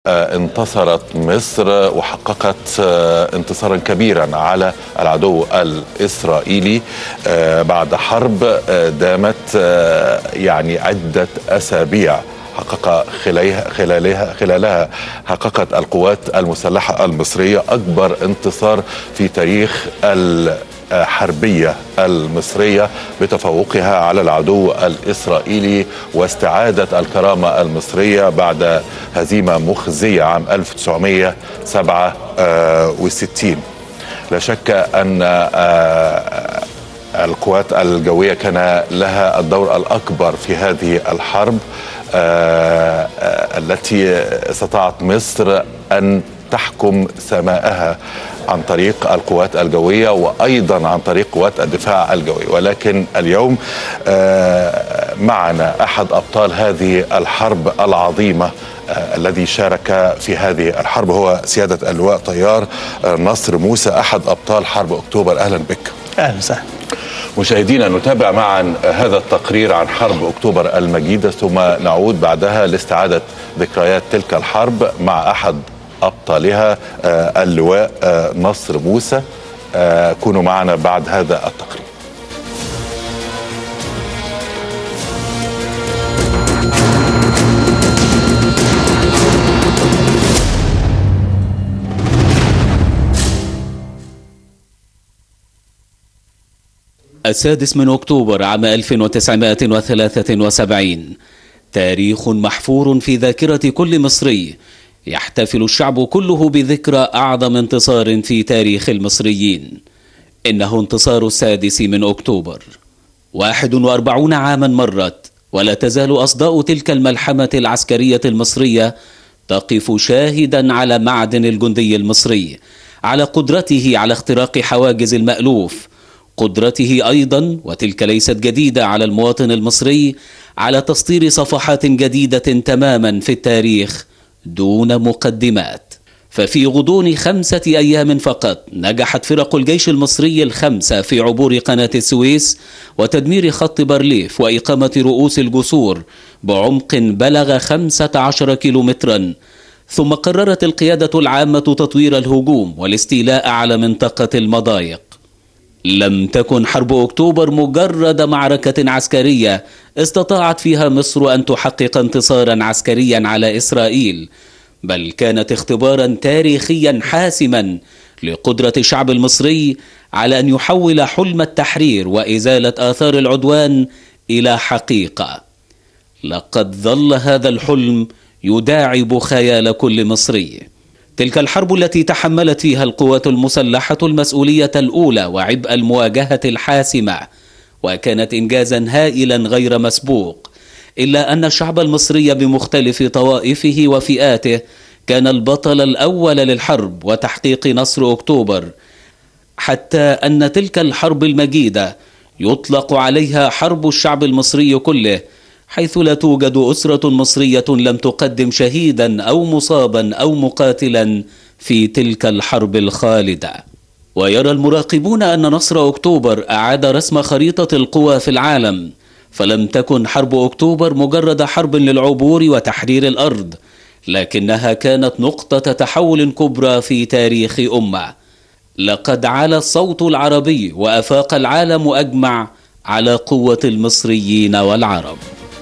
انتصرت مصر وحققت انتصارا كبيرا على العدو الاسرائيلي بعد حرب دامت يعني عده اسابيع حقق خلالها خلالها خلالها حققت القوات المسلحه المصريه اكبر انتصار في تاريخ الحربيه المصريه بتفوقها على العدو الاسرائيلي واستعاده الكرامه المصريه بعد هزيمه مخزيه عام 1967 لا شك ان القوات الجويه كان لها الدور الاكبر في هذه الحرب آه آه التي استطاعت مصر ان تحكم سماءها عن طريق القوات الجويه وايضا عن طريق قوات الدفاع الجوي ولكن اليوم آه معنا احد ابطال هذه الحرب العظيمه الذي شارك في هذه الحرب هو سياده اللواء طيار نصر موسى احد ابطال حرب اكتوبر اهلا بك اهلا وسهلا مشاهدينا نتابع معا هذا التقرير عن حرب اكتوبر المجيده ثم نعود بعدها لاستعاده ذكريات تلك الحرب مع احد ابطالها اللواء نصر موسى كونوا معنا بعد هذا التقرير السادس من أكتوبر عام 1973 تاريخ محفور في ذاكرة كل مصري يحتفل الشعب كله بذكرى أعظم انتصار في تاريخ المصريين إنه انتصار السادس من أكتوبر 41 عاما مرت ولا تزال أصداء تلك الملحمة العسكرية المصرية تقف شاهدا على معدن الجندي المصري على قدرته على اختراق حواجز المألوف قدرته ايضا وتلك ليست جديده على المواطن المصري على تسطير صفحات جديده تماما في التاريخ دون مقدمات ففي غضون خمسه ايام فقط نجحت فرق الجيش المصري الخمسه في عبور قناه السويس وتدمير خط بارليف واقامه رؤوس الجسور بعمق بلغ خمسه عشر كيلومترا ثم قررت القياده العامه تطوير الهجوم والاستيلاء على منطقه المضايق لم تكن حرب اكتوبر مجرد معركه عسكريه استطاعت فيها مصر ان تحقق انتصارا عسكريا على اسرائيل بل كانت اختبارا تاريخيا حاسما لقدره الشعب المصري على ان يحول حلم التحرير وازاله اثار العدوان الى حقيقه لقد ظل هذا الحلم يداعب خيال كل مصري تلك الحرب التي تحملت فيها القوات المسلحه المسؤوليه الاولى وعبء المواجهه الحاسمه وكانت انجازا هائلا غير مسبوق الا ان الشعب المصري بمختلف طوائفه وفئاته كان البطل الاول للحرب وتحقيق نصر اكتوبر حتى ان تلك الحرب المجيده يطلق عليها حرب الشعب المصري كله حيث لا توجد اسره مصريه لم تقدم شهيدا او مصابا او مقاتلا في تلك الحرب الخالده ويرى المراقبون ان نصر اكتوبر اعاد رسم خريطه القوى في العالم فلم تكن حرب اكتوبر مجرد حرب للعبور وتحرير الارض لكنها كانت نقطه تحول كبرى في تاريخ امه لقد علا الصوت العربي وافاق العالم اجمع على قوه المصريين والعرب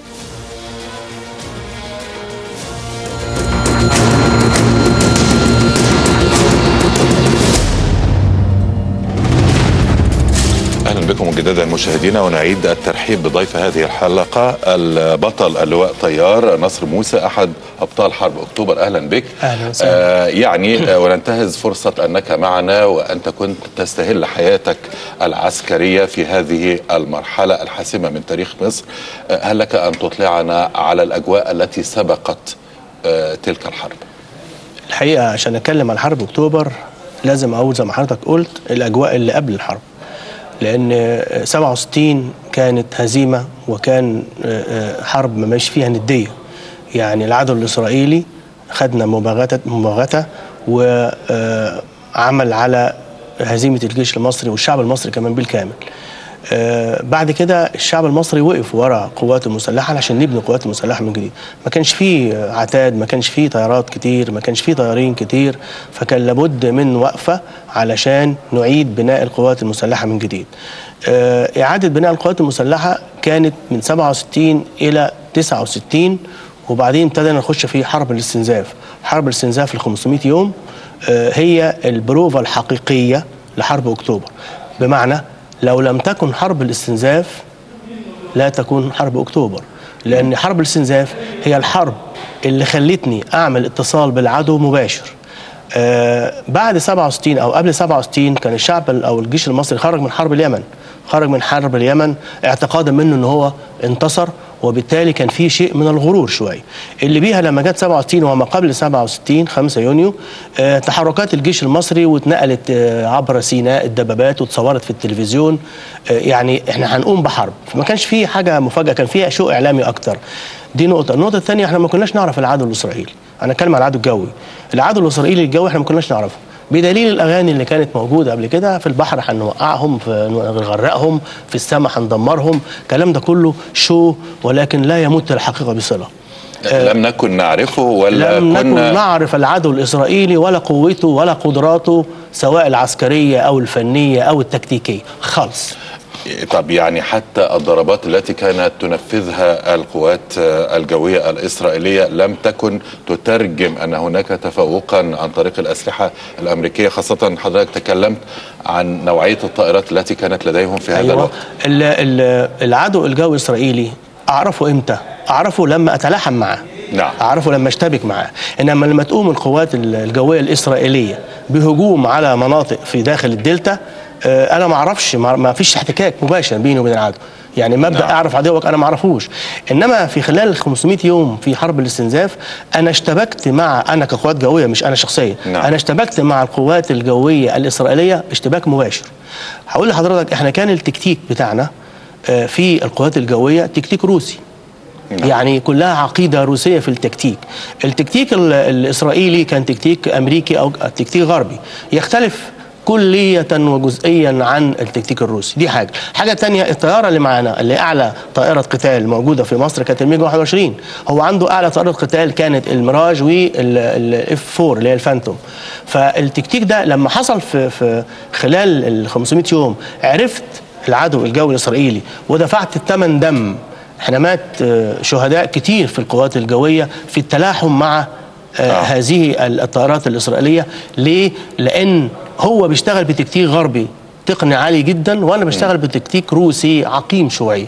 اهلا بكم مجددا مشاهدينا ونعيد الترحيب بضيف هذه الحلقه البطل اللواء طيار نصر موسى احد ابطال حرب اكتوبر اهلا بك اهلا وسهلا آه يعني آه وننتهز فرصه انك معنا وانت كنت تستهل حياتك العسكريه في هذه المرحله الحاسمه من تاريخ مصر آه هل لك ان تطلعنا على الاجواء التي سبقت آه تلك الحرب الحقيقه عشان اتكلم عن حرب اكتوبر لازم اقول زي ما حضرتك قلت الاجواء اللي قبل الحرب لان 67 كانت هزيمه وكان حرب ما ماشي فيها نديه يعني العدو الاسرائيلي خدنا مباغته مباغته وعمل على هزيمه الجيش المصري والشعب المصري كمان بالكامل آه، بعد كده الشعب المصري وقف ورا قواته المسلحه عشان نبني قوات المسلحه من جديد ما كانش فيه عتاد ما كانش فيه طيارات كتير ما كانش فيه طيارين كتير فكان لابد من وقفه علشان نعيد بناء القوات المسلحه من جديد آه، اعاده بناء القوات المسلحه كانت من 67 الى 69 وبعدين ابتدينا نخش في حرب الاستنزاف حرب الاستنزاف ل 500 يوم آه، هي البروفة الحقيقية لحرب أكتوبر بمعنى لو لم تكن حرب الاستنزاف لا تكون حرب أكتوبر لأن حرب الاستنزاف هي الحرب اللي خلتني أعمل اتصال بالعدو مباشر آه بعد 67 أو قبل 67 كان الشعب أو الجيش المصري خرج من حرب اليمن خرج من حرب اليمن اعتقادا منه ان هو انتصر وبالتالي كان في شيء من الغرور شويه اللي بيها لما جت 67 وما قبل 67 5 يونيو آه تحركات الجيش المصري واتنقلت آه عبر سيناء الدبابات واتصورت في التلفزيون آه يعني احنا هنقوم بحرب فما كانش في حاجه مفاجاه كان فيها شو اعلامي اكتر دي نقطه النقطه الثانيه احنا ما كناش نعرف العدو الاسرائيلي انا اتكلم عن العدو الجوي العدو الاسرائيلي الجوي احنا ما كناش نعرفه بدليل الاغاني اللي كانت موجوده قبل كده في البحر هنوقعهم في نغرقهم في السماء هندمرهم الكلام ده كله شو ولكن لا يمت الحقيقه بصله لم نكن نعرفه ولا لم كنا نكن نعرف العدو الاسرائيلي ولا قوته ولا قدراته سواء العسكريه او الفنيه او التكتيكيه خالص طب يعني حتى الضربات التي كانت تنفذها القوات الجوية الإسرائيلية لم تكن تترجم أن هناك تفوقا عن طريق الأسلحة الأمريكية خاصة حضرتك تكلمت عن نوعية الطائرات التي كانت لديهم في هذا أيوة. الوقت ال- ال- العدو الجوي الاسرائيلي اعرفه امتى؟ اعرفه لما اتلاحم معاه نعم. اعرفه لما اشتبك معاه انما لما تقوم القوات ال- الجويه الاسرائيليه بهجوم على مناطق في داخل الدلتا آه، انا ما اعرفش ما ما فيش احتكاك مباشر بيني وبين العدو يعني مبدا نعم. نعم. اعرف عدوك انا ما اعرفوش انما في خلال ال 500 يوم في حرب الاستنزاف انا اشتبكت مع انا كقوات جويه مش انا شخصيا نعم. انا اشتبكت مع القوات الجويه الاسرائيليه اشتباك مباشر هقول لحضرتك احنا كان التكتيك بتاعنا آه، في القوات الجويه تكتيك روسي نعم. يعني كلها عقيده روسيه في التكتيك التكتيك ال- الاسرائيلي كان تكتيك امريكي او تكتيك غربي يختلف كلية وجزئيا عن التكتيك الروسي دي حاجة حاجة تانية الطيارة اللي معانا اللي أعلى طائرة قتال موجودة في مصر كانت الميج 21 هو عنده أعلى طائرة قتال كانت الميراج والاف 4 اللي هي الفانتوم فالتكتيك ده لما حصل في, في خلال ال 500 يوم عرفت العدو الجوي الإسرائيلي ودفعت الثمن دم احنا مات آه، شهداء كتير في القوات الجوية في التلاحم مع آه. آه. هذه الطائرات الإسرائيلية ليه؟ لأن هو بيشتغل بتكتيك غربي تقني عالي جدا وانا بشتغل بتكتيك روسي عقيم شويه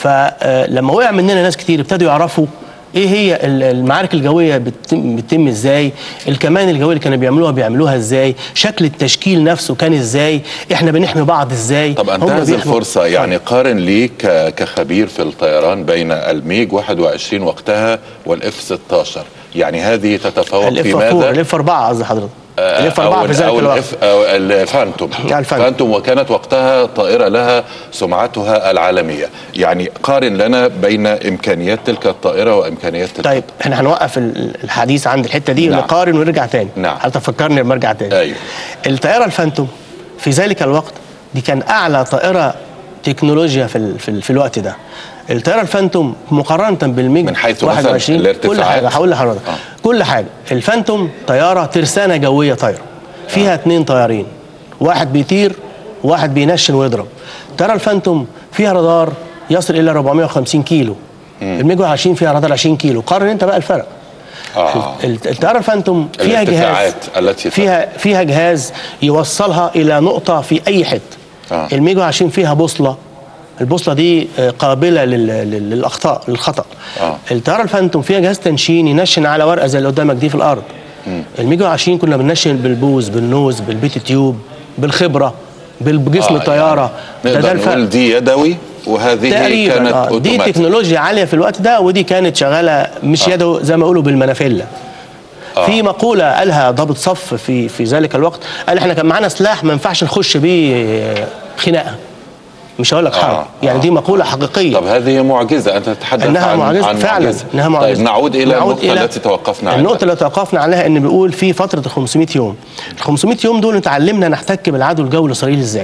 فلما وقع مننا ناس كتير ابتدوا يعرفوا ايه هي ال- المعارك الجويه بتتم, بتتم ازاي الكمان الجويه اللي كانوا بيعملوها بيعملوها ازاي شكل التشكيل نفسه كان ازاي احنا بنحمي بعض ازاي طب هم انتهز بيحموا- الفرصة يعني قارن لي ك- كخبير في الطيران بين الميج 21 وقتها والاف 16 يعني هذه تتفوق الاف في 4 ماذا؟ الاف 4 قصدي حضرتك آه، الاف أو 4 في ال- ذلك أو الوقت الإف أو الفانتوم آه، الفانتوم. فانتوم وكانت وقتها طائرة لها سمعتها العالمية يعني قارن لنا بين إمكانيات تلك الطائرة وإمكانيات تلك طيب احنا هنوقف ال- الحديث عند الحته دي نعم. ونقارن ونرجع تاني نعم. هتفكرني لما ارجع تاني أيوه. الطائره الفانتوم في ذلك الوقت دي كان اعلى طائره تكنولوجيا في ال... في, ال... في الوقت ده الطائره الفانتوم مقارنه بالميج من حيث مثلاً 21 كل الارتفاعات. حاجه هقول لحضرتك آه. كل حاجه الفانتوم طياره ترسانه جويه طايره فيها اثنين طيارين واحد بيطير واحد بينشن ويضرب الطياره الفانتوم فيها رادار يصل الى 450 كيلو الميج 21 فيها رادار 20 كيلو قارن انت بقى الفرق آه. ال- الطياره الفانتوم فيها جهاز الارتفاعات التي فيها فيها جهاز يوصلها الى نقطه في اي حته آه. الميج 20 فيها بوصله البوصله دي آه، قابله لل- لل- للاخطاء للخطا آه. الطياره الفانتوم فيها جهاز تنشين ينشن على ورقه زي اللي قدامك دي في الارض الميج 20 كنا بننشن بالبوز بالنوز بالبيت تيوب بالخبره بال- بجسم آه، الطياره يعني ده ده نقدر الفرق نقول دي يدوي وهذه تقريبا كانت آه. دي اوتوماتيك تكنولوجيا عاليه في الوقت ده ودي كانت شغاله مش آه. يده زي ما يقولوا بالمنافله آه. في مقوله قالها ضابط صف في في ذلك الوقت قال احنا كان معانا سلاح ما ينفعش نخش بيه خناقه مش هقول لك حرب آه، يعني آه. دي مقوله حقيقيه طب هذه معجزة أنت تتحدث انها عن معجزه عن فعلا معجزة. انها طيب معجزه نعود إلى النقطة التي توقفنا عنها النقطه اللي توقفنا عليها ان بيقول في فتره ال 500 يوم ال 500 يوم دول اتعلمنا نحتك بالعدو الجوي الاسرائيلي ازاي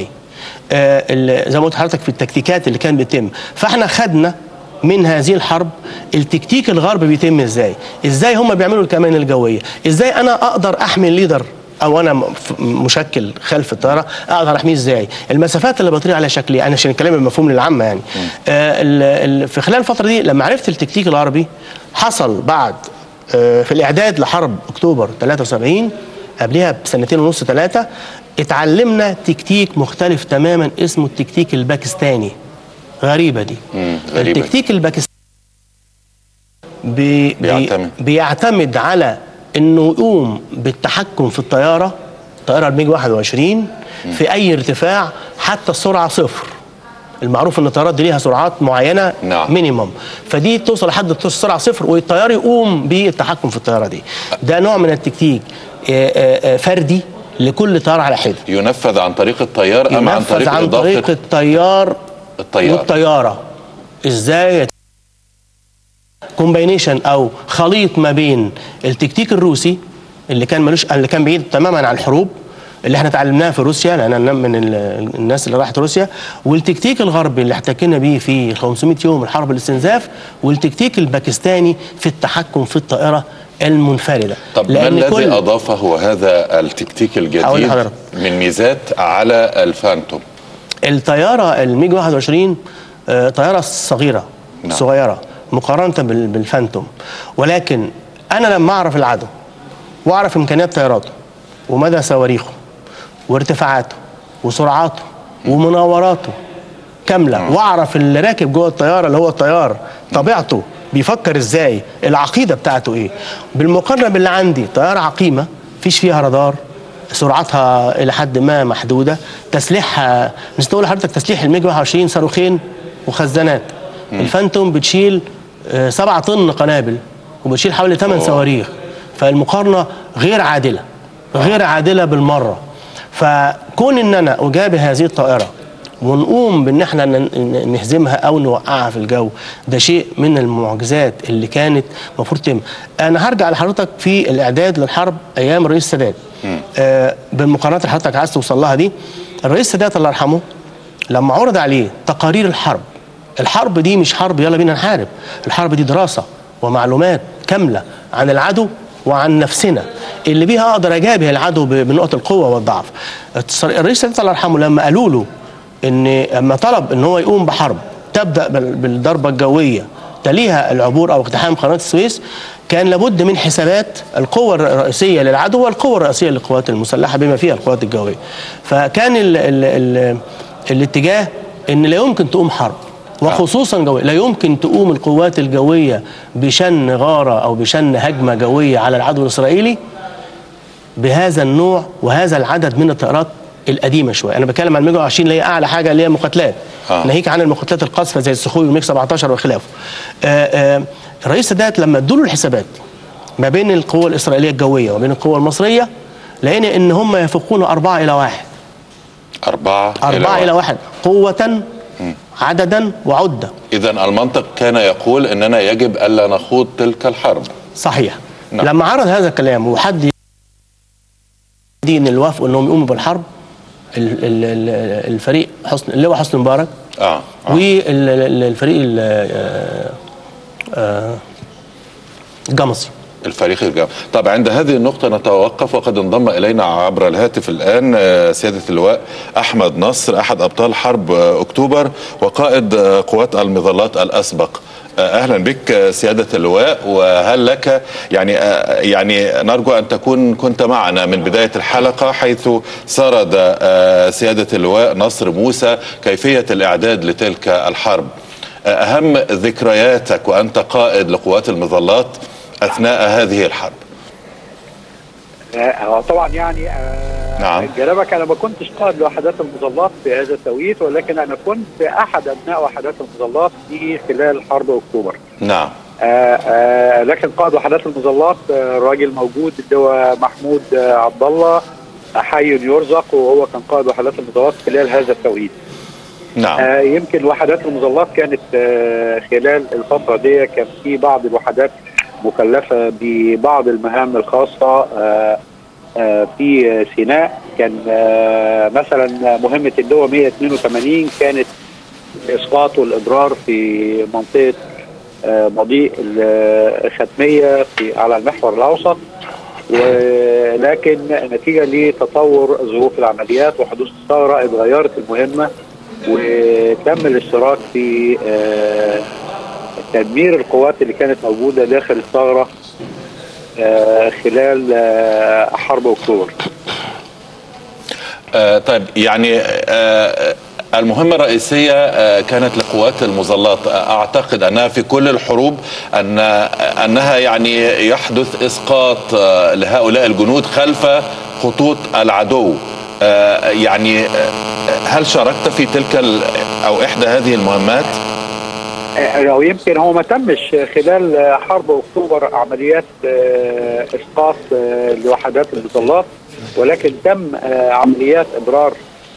آه، ال- زي ما قلت لحضرتك في التكتيكات اللي كان بيتم فاحنا خدنا من هذه الحرب التكتيك الغرب بيتم ازاي ازاي هم بيعملوا الكمان الجويه ازاي انا اقدر احمي الليدر او انا م- ف- مشكل خلف الطياره اقدر احميه ازاي المسافات اللي بطير عليها شكلي انا عشان الكلام المفهوم للعامه يعني آه ال- ال- في خلال الفتره دي لما عرفت التكتيك الغربي حصل بعد آه في الاعداد لحرب اكتوبر 73 قبلها بسنتين ونص ثلاثه اتعلمنا تكتيك مختلف تماما اسمه التكتيك الباكستاني غريبه دي مم، غريبة. التكتيك الباكستاني بي بيعتمد. بيعتمد على انه يقوم بالتحكم في الطياره الطياره الميج 21 في اي ارتفاع حتى السرعه صفر المعروف ان الطيارات دي ليها سرعات معينه نعم. مينيمم فدي توصل لحد السرعه صفر والطيار يقوم بالتحكم في الطياره دي ده نوع من التكتيك آه، آه، آه، فردي لكل طياره على حده ينفذ عن طريق الطيار ام عن ينفذ طريق عن اضافه طريق الطيار الطيار. والطياره ازاي يت- كومباينيشن او خليط ما بين التكتيك الروسي اللي كان ملوش اللي كان بعيد تماما عن الحروب اللي احنا اتعلمناها في روسيا لان انا من ال- الناس اللي راحت روسيا والتكتيك الغربي اللي احتكينا بيه في 500 يوم الحرب الاستنزاف والتكتيك الباكستاني في التحكم في الطائره المنفرده طب ما الذي اضافه هذا التكتيك هقول الجديد لحضرتك. من ميزات على الفانتوم الطياره الميج 21 آه، طياره صغيره نعم. نعم. صغيره مقارنه بال- بالفانتوم ولكن انا لما اعرف العدو واعرف امكانيات طياراته ومدى صواريخه وارتفاعاته وسرعاته ومناوراته كامله واعرف اللي راكب جوه الطياره اللي هو الطيار طبيعته بيفكر ازاي العقيده بتاعته ايه بالمقارنه باللي عندي طياره عقيمه مفيش فيها رادار سرعتها الى حد ما محدوده تسليحها مش تقول لحضرتك تسليح الميج 21 صاروخين وخزانات الفانتوم بتشيل آه، سبعة طن قنابل وبتشيل حوالي 8 صواريخ فالمقارنه غير عادله غير عادله بالمره فكون ان انا اجابه هذه الطائره ونقوم بان احنا ن- ن- نهزمها او نوقعها في الجو ده شيء من المعجزات اللي كانت المفروض تتم انا هرجع لحضرتك في الاعداد للحرب ايام الرئيس السادات آه بالمقارنات اللي حضرتك عايز توصل لها دي الرئيس السادات الله يرحمه لما عرض عليه تقارير الحرب الحرب دي مش حرب يلا بينا نحارب الحرب دي دراسة ومعلومات كاملة عن العدو وعن نفسنا اللي بيها اقدر اجابه العدو ب- بنقط القوه والضعف الص- الرئيس السادات الله يرحمه لما قالوا له ان اما طلب ان هو يقوم بحرب تبدا بال- بالضربه الجويه تليها العبور او اقتحام قناه السويس كان لابد من حسابات القوة الر- الرئيسية للعدو والقوة الرئيسية للقوات المسلحة بما فيها القوات الجوية فكان ال ال ال الاتجاه ان لا يمكن تقوم حرب وخصوصا جوية لا يمكن تقوم القوات الجوية بشن غارة أو بشن هجمة جوية على العدو الإسرائيلي بهذا النوع وهذا العدد من الطائرات القديمه شويه انا بتكلم عن الميج 20 اللي هي اعلى حاجه اللي هي مقاتلات آه. ناهيك عن المقاتلات القاصفه زي السخوي والميج 17 وخلافه آه، آه، الرئيس السادات لما ادوا له الحسابات ما بين القوه الاسرائيليه الجويه وبين القوه المصريه لقينا ان هم يفوقون أربعة إلى واحد أربعة أربعة إلى واحد قوة عددا وعدة إذا المنطق كان يقول أننا يجب ألا نخوض تلك الحرب صحيح نعم. لما عرض هذا الكلام وحد دين اللي وافقوا انهم يقوموا بالحرب ال- ال- ال- الفريق حسن اللواء حسني مبارك آه. آه. والفريق ال- آه، آه، الجمصي الفريق الجامعي طب عند هذه النقطة نتوقف وقد انضم إلينا عبر الهاتف الآن آه، سيادة اللواء أحمد نصر أحد أبطال حرب آه، أكتوبر وقائد آه، قوات المظلات الأسبق آه، أهلا بك آه، سيادة اللواء وهل لك يعني آه، يعني نرجو أن تكون كنت معنا من بداية الحلقة حيث سرد آه، سيادة اللواء نصر موسى كيفية الإعداد لتلك الحرب أهم ذكرياتك وأنت قائد لقوات المظلات أثناء هذه الحرب آه، هو طبعا يعني آه، نعم. جنابك انا ما كنتش قائد لوحدات المظلات في هذا التوقيت ولكن انا كنت احد ابناء وحدات المظلات في خلال حرب اكتوبر نعم آه، آه، لكن قائد وحدات المظلات آه، الراجل موجود اللي هو محمود آه، عبد الله آه، حي يرزق وهو كان قائد وحدات المظلات خلال هذا التوقيت نعم آه، يمكن وحدات المظلات كانت آه، خلال الفترة دي كان في بعض الوحدات مكلفة ببعض المهام الخاصة آه، آه، في سيناء كان آه، مثلا مهمه اللواء 182 كانت اسقاط والاضرار في منطقه آه، مضيق الختميه في على المحور الاوسط ولكن نتيجه لتطور ظروف العمليات وحدوث الثغره اتغيرت المهمه وتم الاشتراك في آه، تدمير القوات اللي كانت موجوده داخل الثغره آه، خلال آه، حرب اكتوبر. آه طيب يعني آه المهمة الرئيسية آه كانت لقوات المظلات آه أعتقد أنها في كل الحروب أن أنها يعني يحدث إسقاط آه لهؤلاء الجنود خلف خطوط العدو آه يعني آه هل شاركت في تلك ال- أو إحدى هذه المهمات؟ آه، او يمكن هو ما تمش خلال آه، حرب اكتوبر عمليات آه، اسقاط آه، لوحدات المظلات ولكن تم آه، عمليات اضرار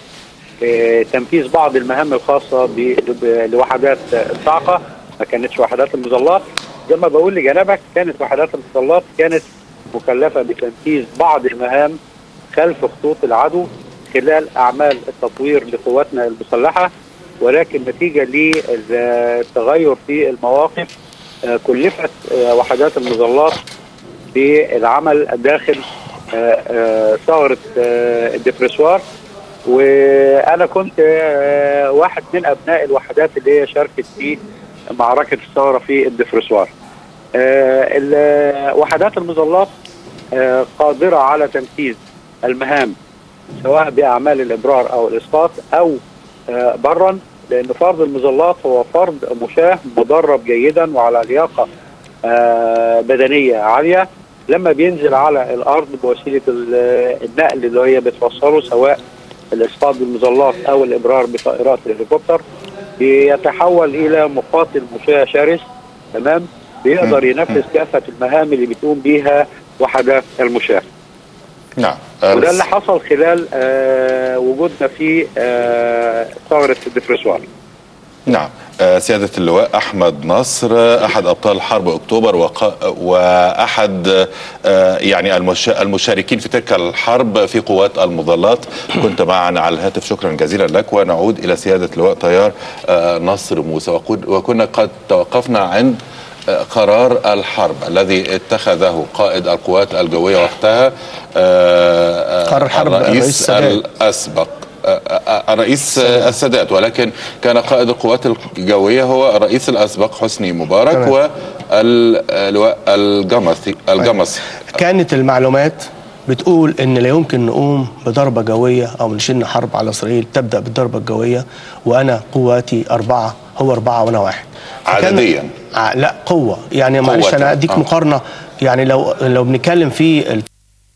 آه، تنفيذ بعض المهام الخاصه ب- ب- لوحدات آه، الصاعقه ما كانتش وحدات المظلات زي ما بقول لجنابك كانت وحدات المظلات كانت مكلفه بتنفيذ بعض المهام خلف خطوط العدو خلال اعمال التطوير لقواتنا المسلحه ولكن نتيجه للتغير في المواقف آه، كلفت آه، وحدات المظلات بالعمل داخل آه، آه، ثغره آه، الدبرسوار وانا كنت آه، واحد من ابناء الوحدات اللي هي شاركت في معركه الثغره في الدفرسوار. آه، ال- وحدات المظلات آه، قادره على تنفيذ المهام سواء باعمال الابرار او الاسقاط او آه، برا لان فرد المظلات هو فرد مشاه مدرب جيدا وعلى لياقه آه، بدنيه عاليه لما بينزل على الارض بوسيله ال- النقل اللي هي بتوصله سواء الاسقاط بالمظلات او الابرار بطائرات الهليكوبتر بيتحول الى مقاتل مشاة شرس تمام بيقدر ينفذ كافه المهام اللي بتقوم بيها وحدات المشاة نعم وده اللي حصل خلال آه وجودنا في آه ثغره الدفرسوار نعم آه، سيادة اللواء أحمد نصر آه، أحد أبطال حرب أكتوبر وق... وأحد آه، يعني المش... المشاركين في تلك الحرب في قوات المظلات كنت معنا على الهاتف شكرا جزيلا لك ونعود إلى سيادة اللواء طيار آه، نصر موسى وكن- وكنا قد توقفنا عند آه، قرار الحرب الذي اتخذه قائد القوات الجوية وقتها آه، آه، قرار الحرب الرئيس الرئيس السادات. الأسبق آه، آه، الرئيس آه، السادات ولكن كان قائد القوات الجوية هو الرئيس الأسبق حسني مبارك تمام. واللواء الجمصي الجمصي كانت المعلومات بتقول ان لا يمكن نقوم بضربه جويه او نشن حرب على اسرائيل تبدا بالضربه الجويه وانا قواتي اربعه هو اربعه وانا واحد فكان- عددياً. ع- لا قوه يعني معلش قوة. انا اديك آه. مقارنه يعني لو لو بنتكلم في ال-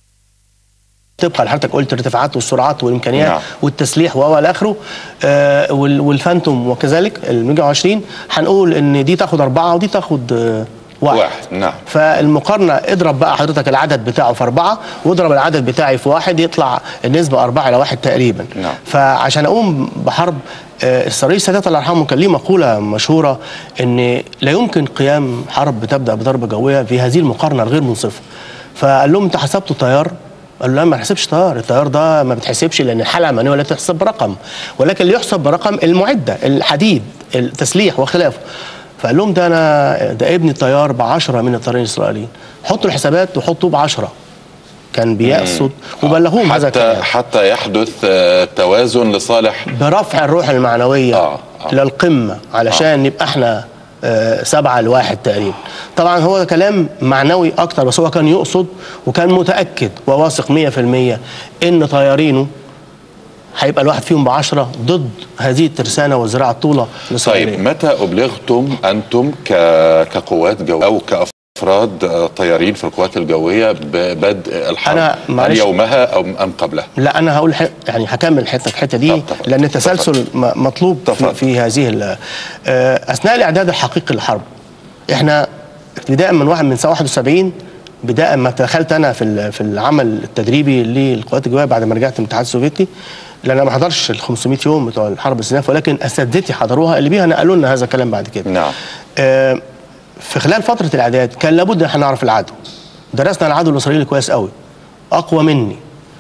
طبقا لحضرتك قلت الارتفاعات والسرعات والامكانيات نعم. والتسليح و الى اخره آه وال- والفانتوم وكذلك ال 120 هنقول ان دي تاخد اربعه ودي تاخد آه واحد, واحد، نعم. فالمقارنه اضرب بقى حضرتك العدد بتاعه في اربعه واضرب العدد بتاعي في واحد يطلع النسبه اربعه الى واحد تقريبا نعم. فعشان اقوم بحرب آه، السرير السادات الله يرحمه كان ليه مقوله مشهوره ان لا يمكن قيام حرب تبدا بضربه جويه في هذه المقارنه الغير منصفه فقال لهم انت حسبت طيار قال له لا ما نحسبش طيار الطيار ده ما بتحسبش لان الحلقه المعنويه لا تحسب برقم ولكن اللي يحسب برقم المعده الحديد التسليح وخلافه فقال لهم ده انا ده ابني طيار ب 10 من الطيارين الاسرائيليين حطوا الحسابات وحطوه ب 10 كان بيقصد وبلغوهم هذا حتى الكلام حتى يحدث آه، توازن لصالح برفع الروح المعنويه آه، آه. للقمه علشان نبقى احنا آه، سبعة لواحد تقريبا طبعا هو كلام معنوي اكتر بس هو كان يقصد وكان متاكد وواثق 100% ان طيارينه هيبقى الواحد فيهم بعشرة ضد هذه الترسانة والزراعة الطولة الإسرائيلية طيب متى أبلغتم أنتم ك- كقوات جوية أو كأفراد آه، طيارين في القوات الجوية ببدء الحرب أنا هل معلش- يومها أو أم قبلها لا انا هقول ح... يعني هكمل حته الحته دي طب تفضل. لان التسلسل م- مطلوب تفضل. في, في هذه ال- آه، اثناء الاعداد الحقيقي للحرب احنا ابتداء من واحد من سنه 71 بدايه ما دخلت انا في ال- في العمل التدريبي للقوات الجويه بعد ما رجعت من الاتحاد السوفيتي لان انا ما حضرش ال 500 يوم بتوع الحرب السناف ولكن اساتذتي حضروها اللي بيها نقلوا لنا هذا الكلام بعد كده نعم آه، في خلال فتره الاعداد كان لابد ان احنا نعرف العدو درسنا العدو الاسرائيلي كويس قوي اقوى مني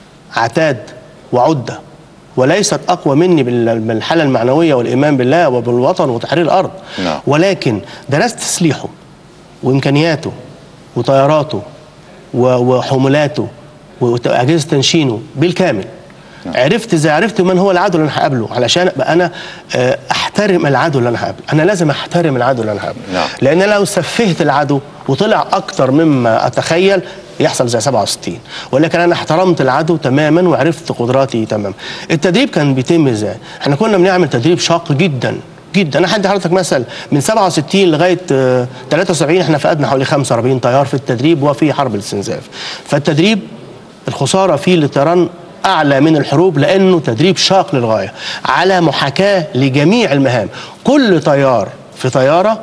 عتاد وعده وليست اقوى مني بال- بالحاله المعنويه والايمان بالله وبالوطن وتحرير الارض نعم. ولكن درست تسليحه وامكانياته وطياراته و- وحمولاته واجهزه تنشينه بالكامل عرفت ازاي عرفت من هو العدو اللي انا هقابله علشان ابقى انا آه، احترم العدو اللي انا هقابله انا لازم احترم العدو اللي انا هقابله نعم. لان لو سفهت العدو وطلع اكتر مما اتخيل يحصل زي 67 ولكن انا احترمت العدو تماما وعرفت قدراتي تماما التدريب كان بيتم ازاي احنا كنا بنعمل تدريب شاق جدا جدا انا هدي حضرتك مثل من 67 لغايه آه، 73 احنا فقدنا حوالي 45 طيار في التدريب وفي حرب الاستنزاف فالتدريب الخساره فيه للطيران اعلى من الحروب لانه تدريب شاق للغايه على محاكاه لجميع المهام كل طيار في طياره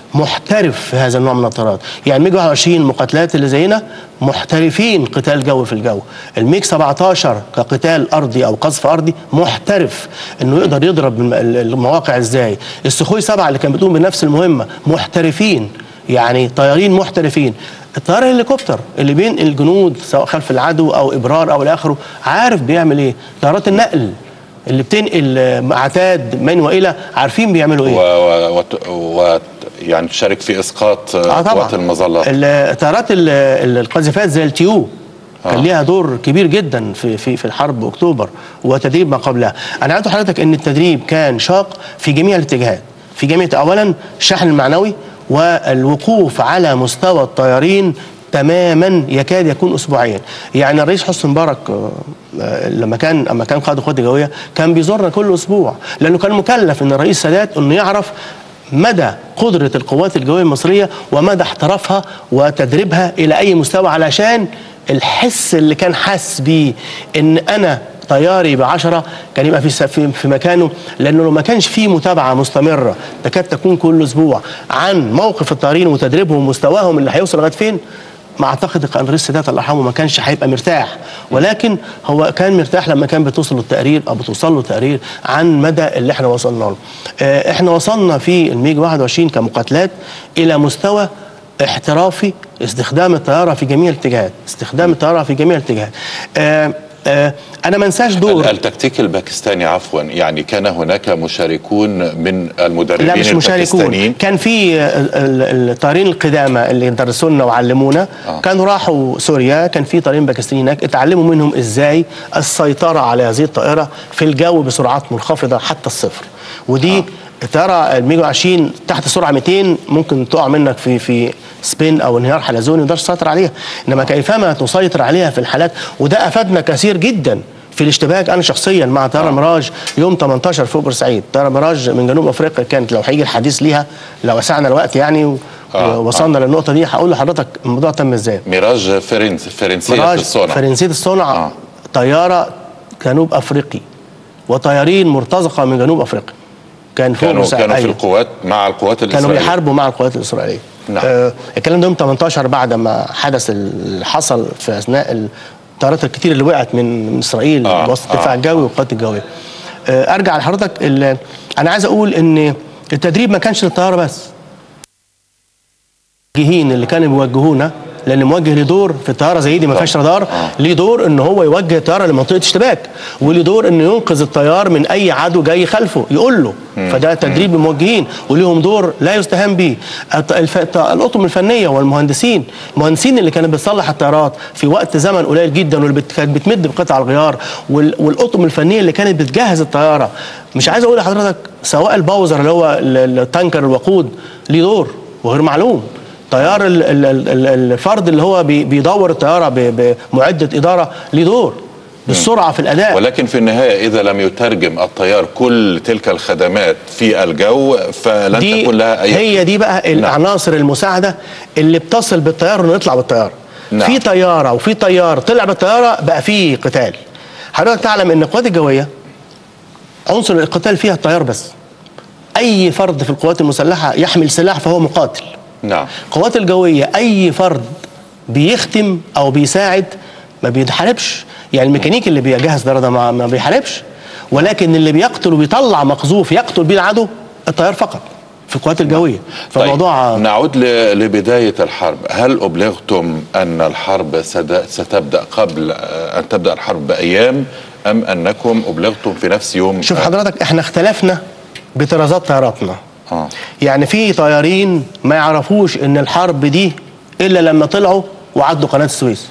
محترف في هذا النوع من الطيارات يعني ميج 21 المقاتلات اللي زينا محترفين قتال جو في الجو الميج 17 كقتال ارضي او قذف ارضي محترف انه يقدر يضرب الم- المواقع ازاي السخوي 7 اللي كان بتقوم بنفس المهمه محترفين يعني طيارين محترفين الطيار الهليكوبتر اللي بين الجنود سواء خلف العدو او ابرار او الى اخره عارف بيعمل ايه طيارات النقل اللي بتنقل آه، عتاد من والى عارفين بيعملوا ايه و... و... و... يعني تشارك في اسقاط اه طبعا قوات المظلات ال- طيارات ال- ال- القذيفات زي التيو كان آه. ليها دور كبير جدا في في في الحرب اكتوبر وتدريب ما قبلها انا عايز أقول لحضرتك ان التدريب كان شاق في جميع الاتجاهات في جميع اولا الشحن المعنوي والوقوف على مستوى الطيارين تماما يكاد يكون اسبوعيا يعني الرئيس حسني مبارك آه، آه، لما كان لما كان قائد القوات الجويه كان بيزورنا كل اسبوع لانه كان مكلف ان الرئيس سادات انه يعرف مدى قدرة القوات الجوية المصرية ومدى احترافها وتدريبها إلى أي مستوى علشان الحس اللي كان حاس بيه إن أنا طياري بعشرة كان يبقى في س- في في مكانه لأنه لو ما كانش فيه متابعة مستمرة تكاد تكون كل أسبوع عن موقف الطيارين وتدريبهم ومستواهم اللي هيوصل لغاية فين ما اعتقد ان الرئيس السادات الله يرحمه ما كانش هيبقى مرتاح ولكن هو كان مرتاح لما كان بتوصل له التقرير او بتوصل له تقرير عن مدى اللي احنا وصلنا له. آه، احنا وصلنا في الميج 21 كمقاتلات الى مستوى احترافي استخدام الطياره في جميع الاتجاهات، استخدام الطياره في جميع الاتجاهات. آه، آه، انا ما انساش دور ال- التكتيك الباكستاني عفوا يعني كان هناك مشاركون من المدربين لا مش مشاركون الباكستانيين كان في ال- ال- الطيارين القدامى اللي درسوا لنا وعلمونا آه. كانوا راحوا سوريا كان في طيارين باكستانيين هناك اتعلموا منهم ازاي السيطره على هذه الطائره في الجو بسرعات منخفضه حتى الصفر ودي آه. الطياره الميج 20 تحت سرعه 200 ممكن تقع منك في في سبين او انهيار حلزوني ما تقدرش تسيطر عليها انما كيفما تسيطر عليها في الحالات وده افادنا كثير جدا في الاشتباك انا شخصيا مع طياره ميراج يوم 18 فوق بورسعيد طياره ميراج من جنوب افريقيا كانت لو هيجي الحديث ليها لو وسعنا الوقت يعني و- آه، ووصلنا للنقطه دي هقول لحضرتك الموضوع تم ازاي ميراج فرنس فرنسية ميراج الصنع فرنسيه الصنع آه. طياره جنوب افريقي وطيارين مرتزقه من جنوب افريقيا كان فوق كانوا بورسعيد. كانوا في أيوة. القوات مع القوات كانوا الإسرائيلية بيحاربوا مع القوات الاسرائيليه نعم. آه الكلام ده يوم 18 بعد ما حدث اللي حصل في اثناء الطيارات الكتير اللي وقعت من من اسرائيل آه، وسط الدفاع آه، الجوي والقوات الجويه آه ارجع لحضرتك ال- انا عايز اقول ان التدريب ما كانش للطياره بس الموجهين اللي كانوا بيوجهونا لان موجه له دور في الطياره زي دي ما فيهاش رادار ليه دور ان هو يوجه الطياره لمنطقه اشتباك وليه دور انه ينقذ الطيار من اي عدو جاي خلفه يقول له فده تدريب الموجهين وليهم دور لا يستهان به الط- الف... الط- الاطقم الفنيه والمهندسين المهندسين اللي كانت بتصلح الطيارات في وقت زمن قليل جدا واللي بت... كانت بتمد بقطع الغيار وال... والاطقم الفنيه اللي كانت بتجهز الطياره مش عايز اقول لحضرتك سواء الباوزر اللي هو ال- التانكر الوقود ليه دور وغير معلوم طيار ال- ال- ال- ال- الفرد اللي هو بي- بيدور الطياره ب- بمعده اداره ليه دور بالسرعه في الاداء ولكن في النهاية إذا لم يترجم الطيار كل تلك الخدمات في الجو فلن دي تكون لها أي هي دي بقى العناصر المساعده اللي بتصل بالطيار انه يطلع بالطياره نعم. في طياره وفي طيار طلع بالطياره بقى في قتال حضرتك تعلم ان القوات الجويه عنصر القتال فيها الطيار بس اي فرد في القوات المسلحه يحمل سلاح فهو مقاتل نعم القوات الجوية أي فرد بيختم أو بيساعد ما بيحاربش يعني الميكانيكي اللي بيجهز ده ده ما, ما بيحاربش ولكن اللي بيقتل وبيطلع مقذوف يقتل بيه العدو الطيار فقط في القوات الجويه فالموضوع طيب نعود ل- لبداية الحرب هل أبلغتم أن الحرب سد- ستبدأ قبل آه، أن تبدأ الحرب بأيام أم أنكم أبلغتم في نفس يوم شوف آه، حضرتك احنا اختلفنا بطرازات طياراتنا آه. يعني في طيارين ما يعرفوش ان الحرب دي الا لما طلعوا وعدوا قناه السويس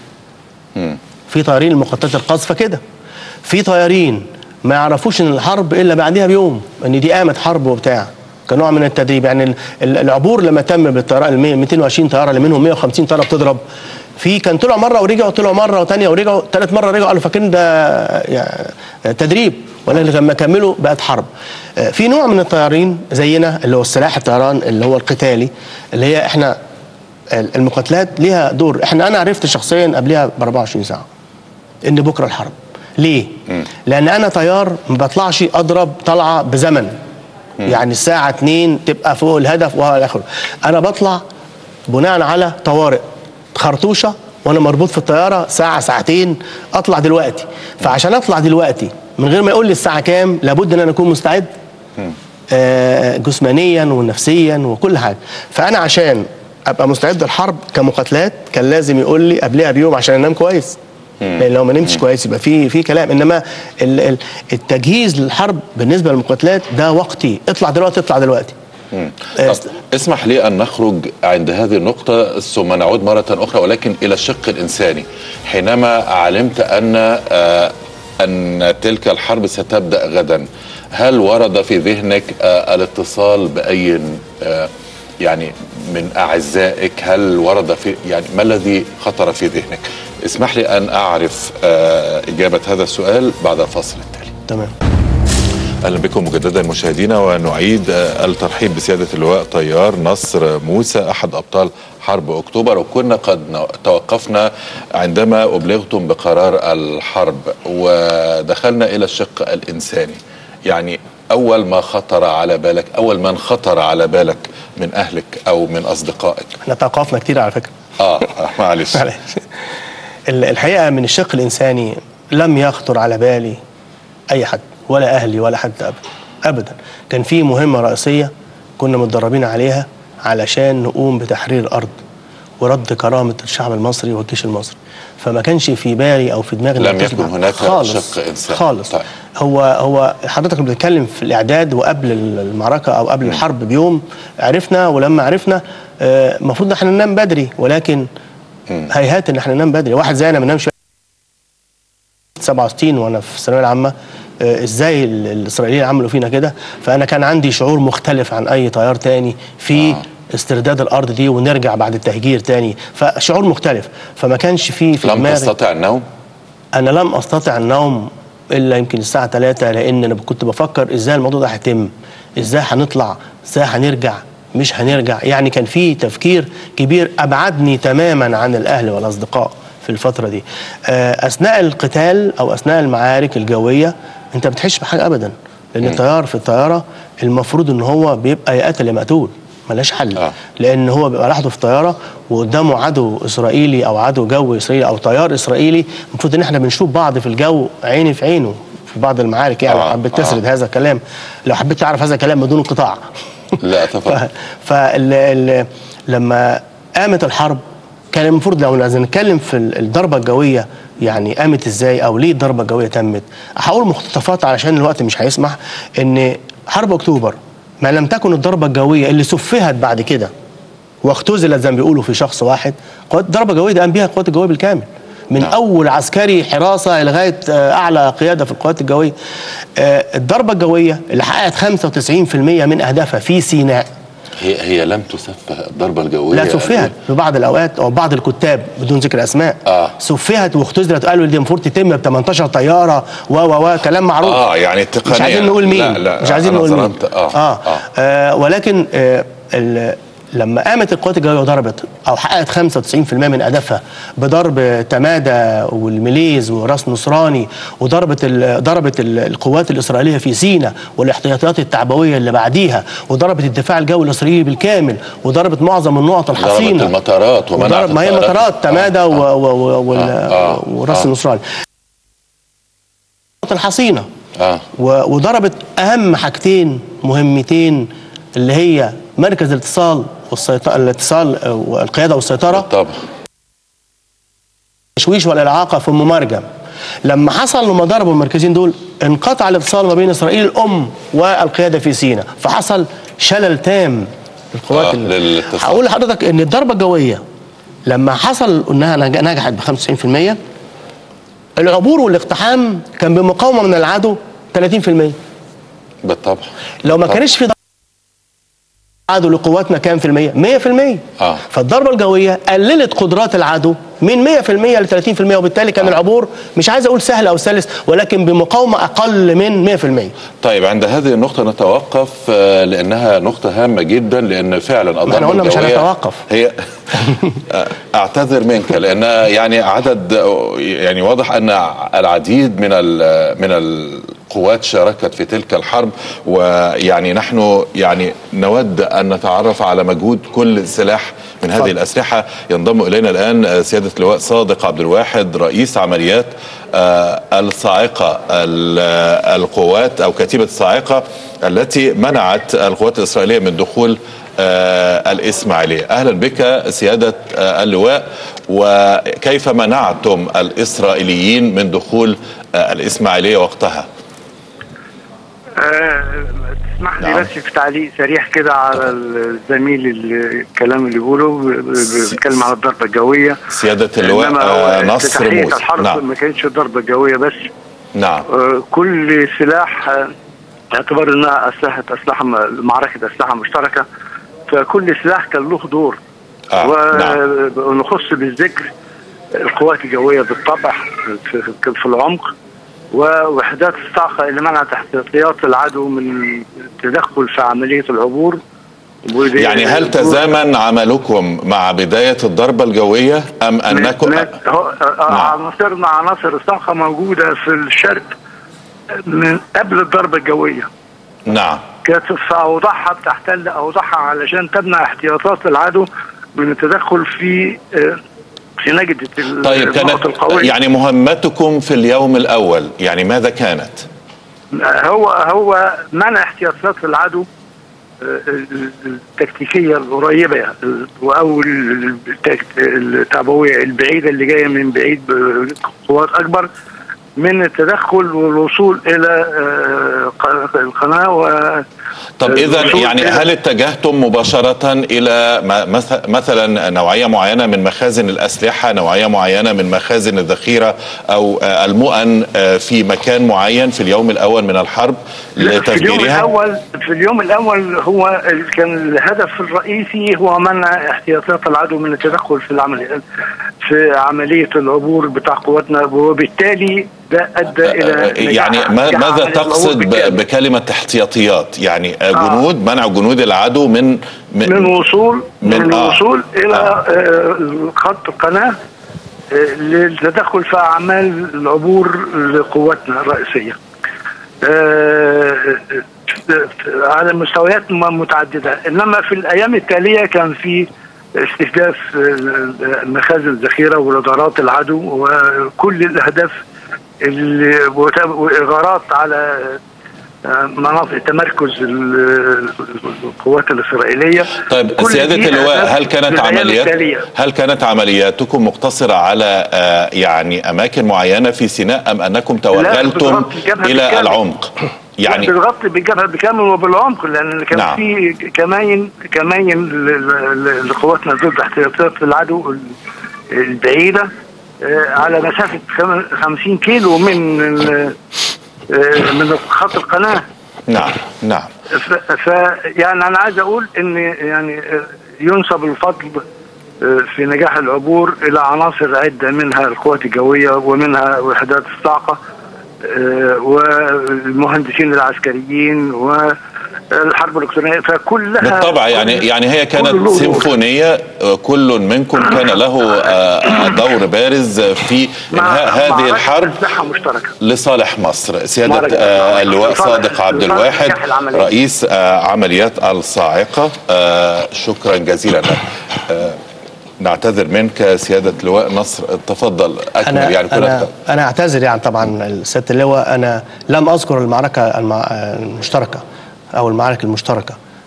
في طيارين المخططات القاذفه كده في طيارين ما يعرفوش ان الحرب الا بعدها بيوم ان دي قامت حرب وبتاع كنوع من التدريب يعني ال- ال- العبور لما تم بالطياره ال 100 220 طياره اللي منهم 150 طياره بتضرب في كان طلعوا مره ورجعوا طلعوا مره وثانيه ورجعوا ثالث مره رجعوا قالوا فاكرين ده يعني تدريب ولكن لما كملوا بقت حرب آه، في نوع من الطيارين زينا اللي هو السلاح الطيران اللي هو القتالي اللي هي احنا المقاتلات ليها دور احنا انا عرفت شخصيا قبلها ب 24 ساعه ان بكره الحرب ليه لان انا طيار ما بطلعش اضرب طلعه بزمن يعني الساعه 2 تبقى فوق الهدف والى اخره انا بطلع بناء على طوارئ خرطوشه وانا مربوط في الطياره ساعه ساعتين اطلع دلوقتي فعشان اطلع دلوقتي من غير ما يقول لي الساعه كام لابد ان انا اكون مستعد آه، جسمانيا ونفسيا وكل حاجه فانا عشان ابقى مستعد للحرب كمقاتلات كان لازم يقول لي قبلها بيوم عشان انام كويس لان لو ما نمتش كويس يبقى في في كلام انما ال- ال- التجهيز للحرب بالنسبه للمقاتلات ده وقتي اطلع دلوقتي اطلع دلوقتي آه، طب اسمح لي أن نخرج عند هذه النقطة ثم نعود مرة أخرى ولكن إلى الشق الإنساني حينما علمت أن آه، أن تلك الحرب ستبدأ غدا هل ورد في ذهنك آه، الاتصال بأي آه، يعني من أعزائك هل ورد في يعني ما الذي خطر في ذهنك اسمح لي أن أعرف آه، إجابة هذا السؤال بعد الفاصل التالي تمام اهلا بكم مجددا مشاهدينا ونعيد آه، الترحيب بسياده اللواء طيار نصر موسى احد ابطال حرب اكتوبر وكنا قد نو- توقفنا عندما ابلغتم بقرار الحرب ودخلنا الى الشق الانساني يعني اول ما خطر على بالك اول من خطر على بالك من اهلك او من اصدقائك احنا توقفنا كتير على فكره اه آه، معلش معلش. ال- الحقيقه من الشق الانساني لم يخطر على بالي اي حد ولا اهلي ولا حد ابدا ابدا كان في مهمه رئيسيه كنا متدربين عليها علشان نقوم بتحرير الارض ورد كرامه الشعب المصري والجيش المصري فما كانش في بالي او في دماغي لم إنك يكن تسمع. هناك خالص شق إنساني. خالص طيب. هو هو حضرتك بتتكلم في الاعداد وقبل المعركه او قبل الحرب بيوم عرفنا ولما عرفنا آه، المفروض ان احنا ننام بدري ولكن هيهات ان احنا ننام بدري واحد زينا ما نامش 67 وانا في الثانويه العامه آه، ازاي ال- الاسرائيليين عملوا فينا كده فانا كان عندي شعور مختلف عن اي طيار تاني في آه. استرداد الارض دي ونرجع بعد التهجير تاني فشعور مختلف فما كانش فيه في لم دماغي تستطع النوم انا لم استطع النوم الا يمكن الساعه 3 لان انا كنت بفكر ازاي الموضوع ده هيتم ازاي هنطلع ازاي هنرجع مش هنرجع يعني كان في تفكير كبير ابعدني تماما عن الاهل والاصدقاء في الفتره دي آه، اثناء القتال او اثناء المعارك الجويه انت ما بتحسش بحاجه ابدا لان الطيار في الطياره المفروض ان هو بيبقى يا قاتل يا مقتول ملاش حل آه. لان هو بيبقى لوحده في طياره وقدامه عدو اسرائيلي او عدو جو اسرائيلي او طيار اسرائيلي المفروض ان احنا بنشوف بعض في الجو عيني في عينه في بعض المعارك يعني آه، لو حبيت آه. تسرد هذا الكلام لو حبيت تعرف هذا الكلام بدون انقطاع لا تفضل فال لما قامت الحرب كان المفروض لو لازم نتكلم في ال- الضربه الجويه يعني قامت ازاي او ليه الضربه الجويه تمت هقول مقتطفات علشان الوقت مش هيسمح ان حرب اكتوبر ما لم تكن الضربه الجويه اللي سفهت بعد كده واختزلت زي ما بيقولوا في شخص واحد قوات الضربه الجويه ده قام بيها القوات الجويه بالكامل من نعم. اول عسكري حراسه لغايه آه، اعلى قياده في القوات الجويه آه، الضربه الجويه اللي حققت 95% من اهدافها في سيناء هي هي لم تسفه الضربه الجويه لا سفهت في بعض الاوقات او بعض الكتاب بدون ذكر اسماء آه. سفهت واختزلت وقالوا دي المفروض تتم ب 18 طياره و و و كلام معروف اه يعني التقنيه مش عايزين نقول مين لا لا مش عايزين أنا نقول مين ظلمت. آه. آه. آه. آه. آه ولكن آه ال- لما قامت القوات الجويه وضربت او حققت 95% من اهدافها بضرب تمادى والميليز وراس نصراني وضربت ال ضربت ال القوات الاسرائيليه في سيناء والاحتياطيات التعبويه اللي بعديها وضربت الدفاع الجوي الاسرائيلي بالكامل وضربت معظم النقط ضربت الحصينه المطارات ومنعت وضرب ما هي الطائرات. المطارات تمادى آه. و- و- و- وال- آه. آه. وراس آه. النصراني الحصينه اه و- وضربت اهم حاجتين مهمتين اللي هي مركز الاتصال والسيطره الاتصال والقياده والسيطره طبعا التشويش والاعاقه في ام مرجم لما حصل لما ضربوا المركزين دول انقطع الاتصال ما بين اسرائيل الام والقياده في سيناء فحصل شلل تام للقوات آه، ال- للاتصال. هقول لحضرتك ان الضربه الجويه لما حصل انها نج- نجحت ب 95% العبور والاقتحام كان بمقاومه من العدو 30% بالطبع لو ما طبعا. كانش في عدو لقواتنا كام في المية؟ 100% آه. فالضربة الجوية قللت قدرات العدو من 100% ل 30% وبالتالي كان آه. العبور مش عايز اقول سهل او سلس ولكن بمقاومة اقل من 100% طيب عند هذه النقطة نتوقف آه، لأنها نقطة هامة جدا لأن فعلا الضربة احنا قلنا مش الجوية هنتوقف. هي آه، أعتذر منك لأن يعني عدد يعني واضح أن العديد من ال- من القوات شاركت في تلك الحرب ويعني نحن يعني نود أن نتعرف على مجهود كل سلاح من هذه اتفضل. الأسلحة ينضم إلينا الآن آه، سيادة اللواء صادق عبد الواحد رئيس عمليات آه، الصاعقة ال- آه، القوات أو كتيبة الصاعقة التي منعت القوات الإسرائيلية من دخول آه، الإسماعيلية أهلا بك سيادة آه، اللواء وكيف منعتم الإسرائيليين من دخول آه، الإسماعيلية وقتها آه، تسمح لي نعم. بس في تعليق سريع كده على الزميل اللي- الكلام اللي بيقوله ب- ب- بيتكلم على الضربه الجويه سيادة اللواء إنما هو آه، نصر افتتاحية موسى الحرب نعم ما كانتش ضربه جويه بس نعم آه، كل سلاح آه، اعتبر انها اسلحه اسلحه م- معركه اسلحه مشتركه فكل سلاح كان له دور آه، نعم. ونخص بالذكر القوات الجويه بالطبع في, في, في العمق ووحدات الصاعقه اللي منعت احتياطيات العدو من التدخل في عمليه العبور ودي- يعني هل تزامن عملكم مع بداية الضربة الجوية أم أنكم ما- هو- نعم. عناصرنا عناصر الصاعقه موجوده في الشرق من قبل الضربه الجويه نعم كانت في اوضاعها بتحتل اوضاعها علشان تمنع احتياطات العدو من التدخل في آه، في نجدة ال- طيب النقط كانت القوية يعني مهمتكم في اليوم الأول يعني ماذا كانت؟ هو هو منع احتياطات العدو آه، التكتيكية القريبة ال- أو ال- التك- التعبوية البعيدة اللي جاية من بعيد بقوات أكبر من التدخل والوصول إلى آه، ق- القناة و طب إذا الوصول يعني إلى- هل اتجهتم مباشرة إلى م- مث- مثلا نوعية معينة من مخازن الأسلحة نوعية معينة من مخازن الذخيرة أو آه، المؤن آه، في مكان معين في اليوم الأول من الحرب لا، في اليوم لتفجيرها؟ الاول في اليوم الاول هو ال- كان الهدف الرئيسي هو منع احتياطات العدو من التدخل في العمليه في عمليه العبور بتاع قواتنا وبالتالي ده ادى الى نجاح- يعني ما نجاح ماذا عملية العبور تقصد ب- بالكامل. بكلمة احتياطيات يعني آه، جنود منع جنود العدو من من وصول من- من, آه. الوصول الى آه. آه، خط القناه آه، للتدخل في اعمال العبور لقواتنا الرئيسيه. آه، آه، على مستويات م- متعدده انما في الايام التاليه كان في استهداف آه، مخازن الذخيره ورادارات العدو وكل الاهداف اللي وت- واغارات على آه، مناطق تمركز ال- القوات الاسرائيليه طيب كل سيادة دي اللواء أهداف هل كانت في الأيام عمليات التالية. هل كانت عملياتكم مقتصرة على آه، يعني أماكن معينة في سيناء أم أنكم توغلتم بتغطي الجبهة إلى بالكامل. العمق؟ يعني يعني بتغطي بالجبهه بالكامل وبالعمق لان كان نعم. في كماين كماين ل- ل- لقواتنا ضد احتياطات العدو ال- البعيده آه، على مسافه خم- 50 كيلو من ال- آه، من خط القناه نعم نعم ف ف- يعني انا عايز اقول ان يعني آه، ينسب الفضل آه، في نجاح العبور الى عناصر عده منها القوات الجويه ومنها وحدات الصاعقه آه، والمهندسين العسكريين والحرب الالكترونيه فكلها بالطبع يعني يعني هي كل له كانت دور. سيمفونية آه، كل منكم كان له آه، دور بارز في مع- إنهاء هذه معركة الحرب أسلحة مشتركة لصالح مصر سيادة معركة آه، أسلحة. اللواء لصالح- صادق عبد لصالح الواحد نجاح العملية. رئيس آه، عمليات الصاعقة آه، شكرا جزيلا لك آه، نعتذر منك سيادة لواء نصر تفضل أكمل انا يعني كل انا أكتر. انا اعتذر يعني طبعا سياده اللواء انا لم اذكر المعركه الم- المشتركه او المعارك المشتركه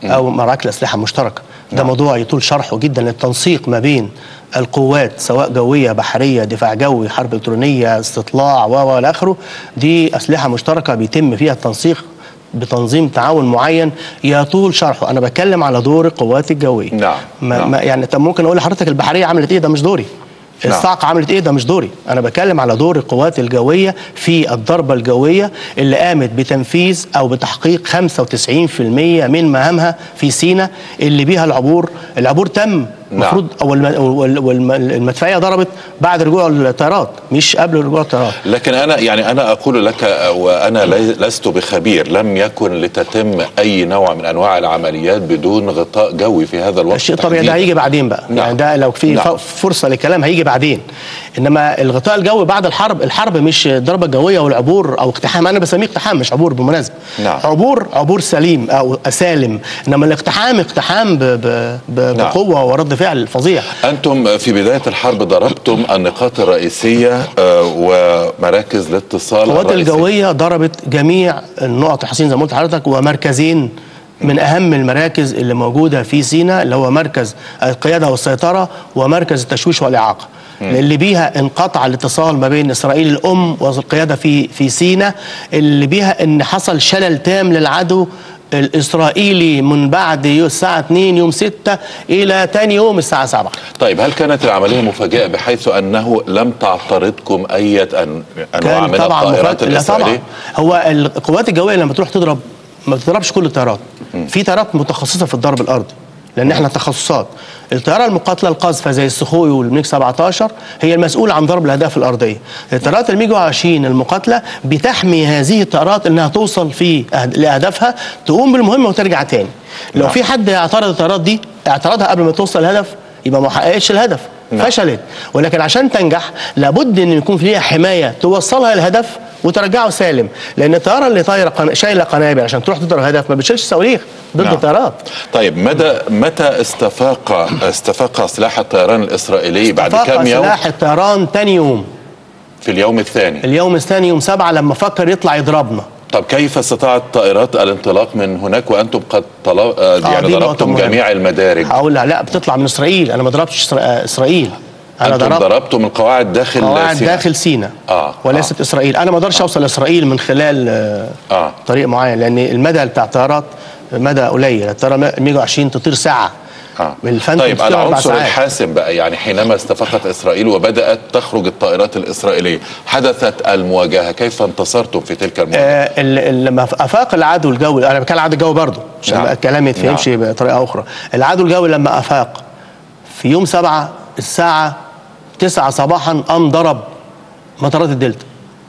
او معركه الاسلحه المشتركه ده موضوع يطول شرحه جدا التنسيق ما بين القوات سواء جويه بحريه دفاع جوي حرب الكترونيه استطلاع و و الى اخره دي اسلحه مشتركه بيتم فيها التنسيق بتنظيم تعاون معين يطول شرحه انا بتكلم على دور القوات الجويه نعم، ما نعم. ما يعني طب ممكن اقول لحضرتك البحريه عملت ايه ده مش دوري نعم. الصاعقه عملت ايه ده مش دوري انا بتكلم على دور القوات الجويه في الضربه الجويه اللي قامت بتنفيذ او بتحقيق 95% من مهامها في سيناء اللي بيها العبور العبور تم المفروض او الم- وال- والم- المدفعيه ضربت بعد رجوع الطيارات مش قبل رجوع الطيارات لكن انا يعني انا اقول لك وانا لي- لست بخبير لم يكن لتتم اي نوع من انواع العمليات بدون غطاء جوي في هذا الوقت الشيء طبيعي ده تحديداً. هيجي بعدين بقى نعم. يعني ده لو في نعم. ف- فرصه للكلام هيجي بعدين انما الغطاء الجوي بعد الحرب الحرب مش الضربه الجويه والعبور او اقتحام انا بسميه اقتحام مش عبور بالمناسبه نعم. عبور عبور سليم او سالم انما الاقتحام اقتحام ب ب ب نعم. بقوه ورد فعل فظيع انتم في بدايه الحرب ضربتم النقاط الرئيسيه آه، ومراكز الاتصال القوات الرئيسية. الجويه ضربت جميع النقط الحصين زي ما قلت لحضرتك ومركزين من اهم المراكز اللي موجوده في سيناء اللي هو مركز القياده والسيطره ومركز التشويش والاعاقه اللي بيها انقطع الاتصال ما بين اسرائيل الام والقياده في في سيناء اللي بيها ان حصل شلل تام للعدو الاسرائيلي من بعد يو- الساعه 2 يوم 6 الى ثاني يوم الساعه 7 طيب هل كانت العمليه مفاجئه بحيث انه لم تعترضكم اي أن- انواع كان من طبعا الطائرات مفاجأة- لا طبعا الاسرائيليه؟ هو القوات الجويه لما تروح تضرب ما بتضربش كل الطيارات في طيارات متخصصه في الضرب الارضي لان احنا تخصصات الطياره المقاتله القاذفه زي السخوي والميج 17 هي المسؤوله عن ضرب الاهداف الارضيه الطيارات الميج 20 المقاتله بتحمي هذه الطيارات انها توصل في أهد- لاهدافها تقوم بالمهمه وترجع تاني لو نعم. في حد اعترض الطيارات دي اعترضها قبل ما توصل الهدف يبقى ما حققتش الهدف نعم. فشلت ولكن عشان تنجح لابد ان يكون فيها حمايه توصلها للهدف وترجعه سالم لان الطياره اللي طايره قن... شايله قنابل عشان تروح تضرب هدف ما بتشيلش صواريخ ضد نعم. الطيارات طيب مدى متى استفاق استفاق سلاح الطيران الاسرائيلي بعد فاق كم يوم سلاح الطيران تاني يوم في اليوم الثاني اليوم الثاني يوم سبعة لما فكر يطلع يضربنا طب كيف استطاعت الطائرات الانطلاق من هناك وانتم قد طلا... آه، آه، يعني دي نقطة ضربتم مهمة. جميع جميع المدارج هقول لها لا بتطلع من اسرائيل انا ما ضربتش إسرا- آه، اسرائيل انا انتم ضربت ضربتم القواعد داخل قواعد سيناء. داخل سيناء آه، وليست اسرائيل انا ما اقدرش اوصل لاسرائيل من خلال آه آه. طريق معين لان المدى بتاع الطيارات مدى قليل الطياره الميجا 20 تطير ساعه آه. الفانتوم طيب تطير أربع العنصر ساعات. الحاسم بقى يعني حينما استفاقت اسرائيل وبدات تخرج الطائرات الاسرائيليه حدثت المواجهه كيف انتصرتم في تلك المواجهه آه، ال- ال- لما افاق العدو الجوي انا بتكلم عن العدو الجوي برضه عشان نعم. نعم. الكلام ما يتفهمش نعم. بطريقه اخرى العدو الجوي لما افاق في يوم سبعة الساعه 9 صباحا قام ضرب مطارات الدلتا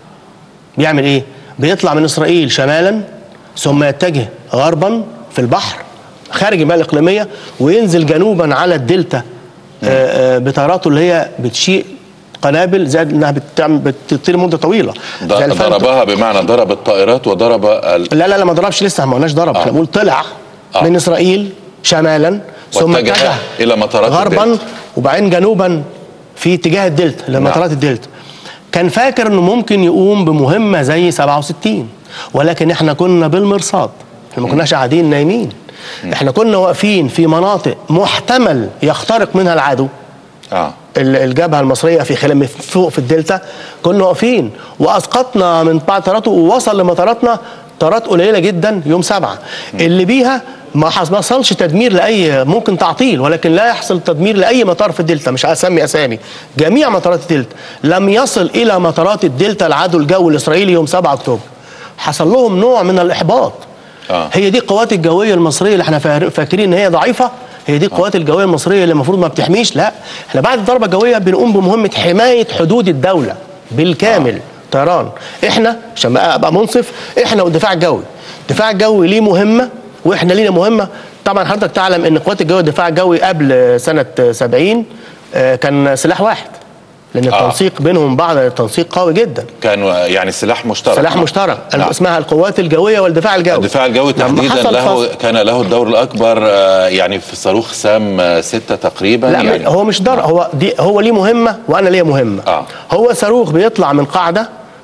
بيعمل ايه بيطلع من اسرائيل شمالا ثم يتجه غربا في البحر خارج المياه الاقليميه وينزل جنوبا على الدلتا آه، آه، بطياراته اللي هي بتشيء قنابل زائد انها بتعمل بتطير مده طويله ض- زي الفانتوم. ضربها بمعنى ضرب الطائرات وضرب ال... لا لا لا ما ضربش لسه ما قلناش ضرب احنا بنقول طلع آه. من اسرائيل شمالا ثم واتجه اتجه إلى مطارات غربا الدلتا. وبعدين جنوبا في اتجاه الدلتا لمطارات الدلتا كان فاكر انه ممكن يقوم بمهمه زي 67 ولكن احنا كنا بالمرصاد احنا ما كناش قاعدين نايمين احنا كنا واقفين في مناطق محتمل يخترق منها العدو اه ال- الجبهه المصريه في خلال فوق في الدلتا كنا واقفين واسقطنا من بعض طياراته ووصل لمطاراتنا طيارات قليله جدا يوم سبعة اللي بيها ما حص- ما حصلش تدمير لاي ممكن تعطيل ولكن لا يحصل تدمير لاي مطار في الدلتا مش اسمي اسامي جميع مطارات الدلتا لم يصل الى مطارات الدلتا العدو الجوي الاسرائيلي يوم 7 اكتوبر حصل لهم نوع من الاحباط آه. هي دي القوات الجويه المصريه اللي احنا فا- فاكرين ان هي ضعيفه هي دي القوات الجويه المصريه اللي المفروض ما بتحميش لا احنا بعد الضربه الجويه بنقوم بمهمه حمايه حدود الدوله بالكامل طيران احنا عشان بقى ابقى منصف احنا والدفاع الجوي الدفاع الجوي ليه مهمه واحنا لينا مهمه طبعا حضرتك تعلم ان قوات الجويه الدفاع الجوي قبل سنه 70 آه، كان سلاح واحد لان آه. التنسيق بينهم بعض تنسيق قوي جدا كان يعني سلاح مشترك سلاح نعم. مشترك نعم. اسمها القوات الجويه والدفاع الجوي الدفاع الجوي لما تحديدا حصل له فصل- كان له الدور الاكبر آه، يعني في صاروخ سام آه، ستة تقريبا لا يعني هو مش ضرر هو دي هو ليه مهمه وانا ليا مهمه آه. هو صاروخ بيطلع من قاعده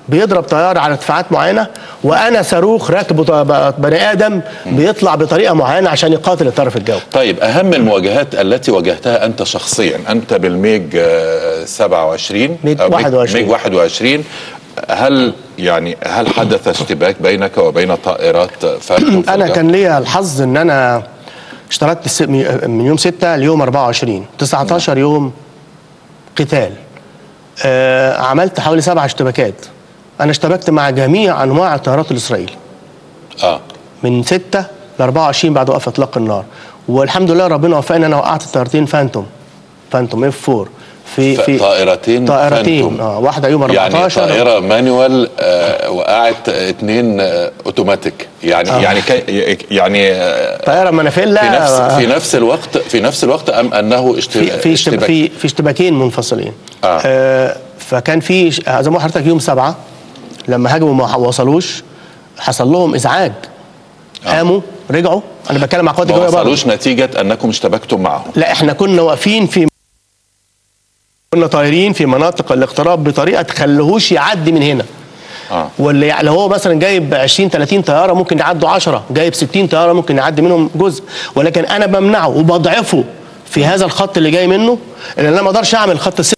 بيضرب طياره على ارتفاعات معينه وانا صاروخ راكبه ط- بني ادم بيطلع بطريقه معينه عشان يقاتل الطرف الجوي طيب اهم المواجهات التي واجهتها انت شخصيا انت بالميج آه، 27 ميج أو 21. ميج 21 هل يعني هل حدث اشتباك بينك وبين طائرات فالكون في انا الجو؟ كان ليا الحظ ان انا اشتركت الس- من يوم 6 ليوم 24 19 يوم قتال آه عملت حوالي سبع اشتباكات انا اشتبكت مع جميع انواع الطيارات الاسرائيلي اه من 6 ل 24 بعد وقف اطلاق النار والحمد لله ربنا وفقني انا وقعت الطيارتين فانتوم فانتوم اف 4 في في طائرتين طائرتين فانتوم. اه واحده يوم يعني 14 طائرة مانوال آه وقعت اتنين آه اوتوماتيك يعني آه. يعني كي يعني آه طائره منافيلا في نفس آه، في نفس الوقت في نفس الوقت ام انه اشت- في في اشتباك اشتباك في في اشتباكين منفصلين آه. آه فكان في ش- زي ما حضرتك يوم سبعة لما هاجموا ما وصلوش حصل لهم ازعاج قاموا رجعوا انا بتكلم مع قوات ما الجويه برضه وصلوش نتيجة انكم اشتبكتم معهم لا احنا كنا واقفين في كنا طايرين في مناطق الاقتراب بطريقه تخليهوش يعدي من هنا اه واللي يع- لو هو مثلا جايب 20 30 طياره ممكن يعدوا 10 جايب 60 طياره ممكن يعدي منهم جزء ولكن انا بمنعه وبضعفه في هذا الخط اللي جاي منه لان انا ما اقدرش اعمل خط الس-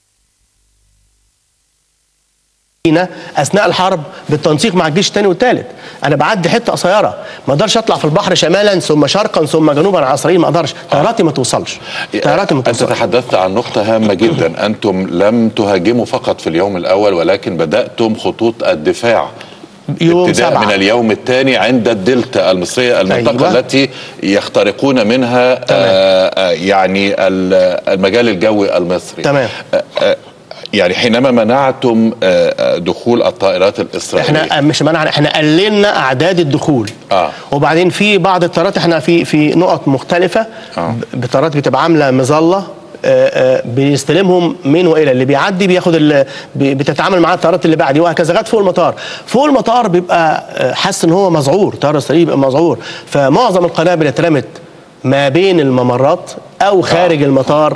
اثناء الحرب بالتنسيق مع الجيش الثاني والثالث انا بعدي حته قصيره ما اقدرش اطلع في البحر شمالا ثم شرقا ثم جنوبا على اسرائيل ما اقدرش طياراتي ما توصلش طياراتي ما أنت توصلش تحدثت عن نقطة هامة جدا أنتم لم تهاجموا فقط في اليوم الأول ولكن بدأتم خطوط الدفاع يوم ابتداء سبعة. من اليوم الثاني عند الدلتا المصرية المنطقة أيوة. التي يخترقون منها تمام. آه آه، يعني ال- المجال الجوي المصري تمام. آه آه، يعني حينما منعتم آه، آه، دخول الطائرات الإسرائيلية احنا مش منعنا احنا قللنا اعداد الدخول آه. وبعدين في بعض الطيارات احنا في في نقط مختلفه آه. بطيارات بتبقى عامله مظله آه، آه، بيستلمهم من والى اللي بيعدي بياخد ال- بي- بتتعامل معاه الطيارات اللي بعدي وهكذا لغايه فوق المطار فوق المطار بيبقى آه، حاسس ان هو مذعور طيار اسرائيلي بيبقى مذعور فمعظم القنابل اترمت ما بين الممرات او خارج المطار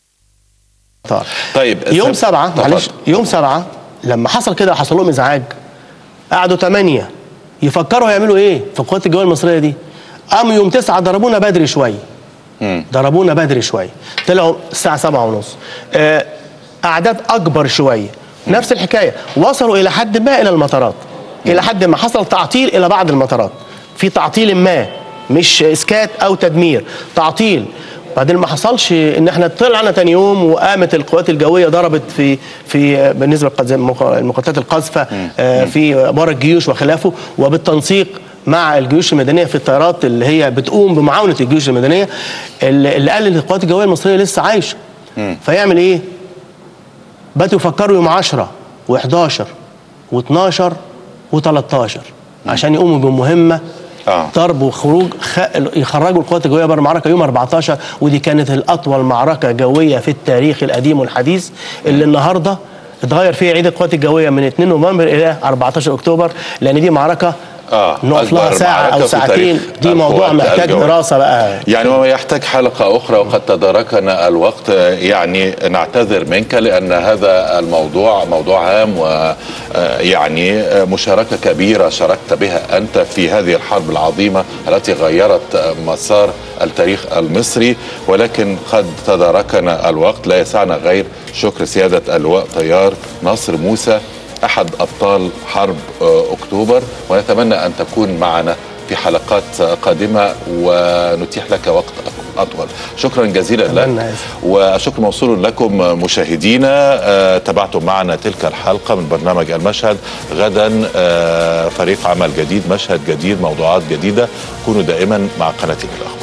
المطار. طيب يوم سب- سبعة تفضل. معلش يوم سبعة لما حصل كده حصل لهم ازعاج قعدوا ثمانية يفكروا يعملوا ايه في قوات الجوية المصرية دي قاموا يوم تسعة ضربونا بدري شوية مم. ضربونا بدري شوية طلعوا الساعة سبعة ونص آه، أعداد أكبر شوية نفس الحكاية وصلوا إلى حد ما إلى المطارات إلى حد ما حصل تعطيل إلى بعض المطارات في تعطيل ما مش إسكات أو تدمير تعطيل بعدين ما حصلش ان احنا طلعنا تاني يوم وقامت القوات الجويه ضربت في في بالنسبه للمقاتلات القاذفه آه، في ابار الجيوش وخلافه وبالتنسيق مع الجيوش المدنيه في الطيارات اللي هي بتقوم بمعاونه الجيوش المدنيه اللي اللي قال ان القوات الجويه المصريه لسه عايشه فيعمل ايه؟ بدأوا يفكروا يوم 10 و11 و12 و13 عشان يقوموا بمهمه آه. ضرب وخروج خ... يخرجوا القوات الجويه بره المعركه يوم 14 ودي كانت الاطول معركه جويه في التاريخ القديم والحديث اللي النهارده اتغير فيها عيد القوات الجويه من 2 نوفمبر الى 14 اكتوبر لان دي معركه آه، نقف لها أكبر ساعه معركة او في ساعتين تاريخ دي موضوع القوات محتاج الجوية. دراسه بقى يعني هو يحتاج حلقة أخرى وقد تداركنا الوقت يعني نعتذر منك لأن هذا الموضوع موضوع هام ويعني مشاركة كبيرة شاركت بها أنت في هذه الحرب العظيمة التي غيرت مسار التاريخ المصري ولكن قد تداركنا الوقت لا يسعنا غير شكر سيادة اللواء طيار ناصر موسى أحد أبطال حرب أكتوبر ونتمنى أن تكون معنا في حلقات قادمة ونتيح لك وقت أطول شكرا جزيلا أتمنى لك هذا. والشكر موصول لكم مشاهدينا آه، تابعتم معنا تلك الحلقة من برنامج المشهد غدا آه، فريق عمل جديد مشهد جديد موضوعات جديدة كونوا دائما مع قناة الأخبار